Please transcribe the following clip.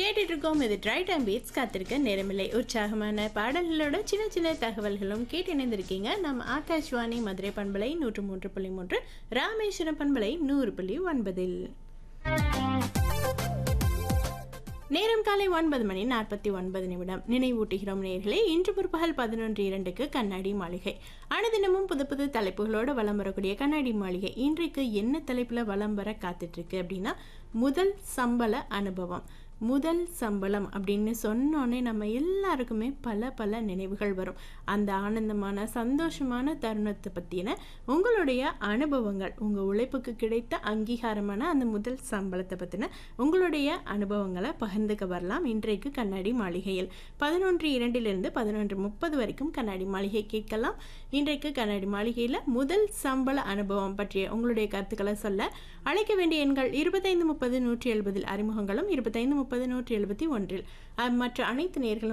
கேட்டுட்டு இருக்கோம் இது ட்ரை டைம் பீட்ஸ் காத்திருக்க நேரமில்லை உற்சாகமான பாடல்களோட சின்ன சின்ன தகவல்களும் கேட்டு இணைந்திருக்கீங்க நம்ம ஆகாஷ்வாணி மதுரை பண்பலை நூற்று மூன்று புள்ளி மூன்று ராமேஸ்வரம் பண்பலை நூறு புள்ளி ஒன்பதில் நேரம் காலை ஒன்பது மணி நாற்பத்தி ஒன்பது நிமிடம் நினைவூட்டுகிறோம் நேர்களே இன்று பிற்பகல் பதினொன்று இரண்டுக்கு கண்ணாடி மாளிகை அனுதினமும் புது புது தலைப்புகளோட வலம் வரக்கூடிய கண்ணாடி மாளிகை இன்றைக்கு என்ன தலைப்பில் வலம் வர காத்துட்டு இருக்கு அப்படின்னா முதல் சம்பள அனுபவம் முதல் சம்பளம் அப்படின்னு சொன்னோன்னே நம்ம எல்லாருக்குமே பல பல நினைவுகள் வரும் அந்த ஆனந்தமான சந்தோஷமான தருணத்தை பற்றின உங்களுடைய அனுபவங்கள் உங்கள் உழைப்புக்கு கிடைத்த அங்கீகாரமான அந்த முதல் சம்பளத்தை பற்றின உங்களுடைய அனுபவங்களை பகிர்ந்துக்க வரலாம் இன்றைக்கு கண்ணாடி மாளிகையில் பதினொன்று இரண்டிலிருந்து பதினொன்று முப்பது வரைக்கும் கண்ணாடி மாளிகை கேட்கலாம் இன்றைக்கு கண்ணாடி மாளிகையில் முதல் சம்பள அனுபவம் பற்றிய உங்களுடைய கருத்துக்களை சொல்ல அழைக்க வேண்டிய எண்கள் இருபத்தைந்து முப்பது நூற்றி எழுபதில் அறிமுகங்களும் இருபத்தைந்து முப்பது நூற்றி எழுபத்தி ஒன்றில் அஹ், மற்ற அனைத்து நேர்களும்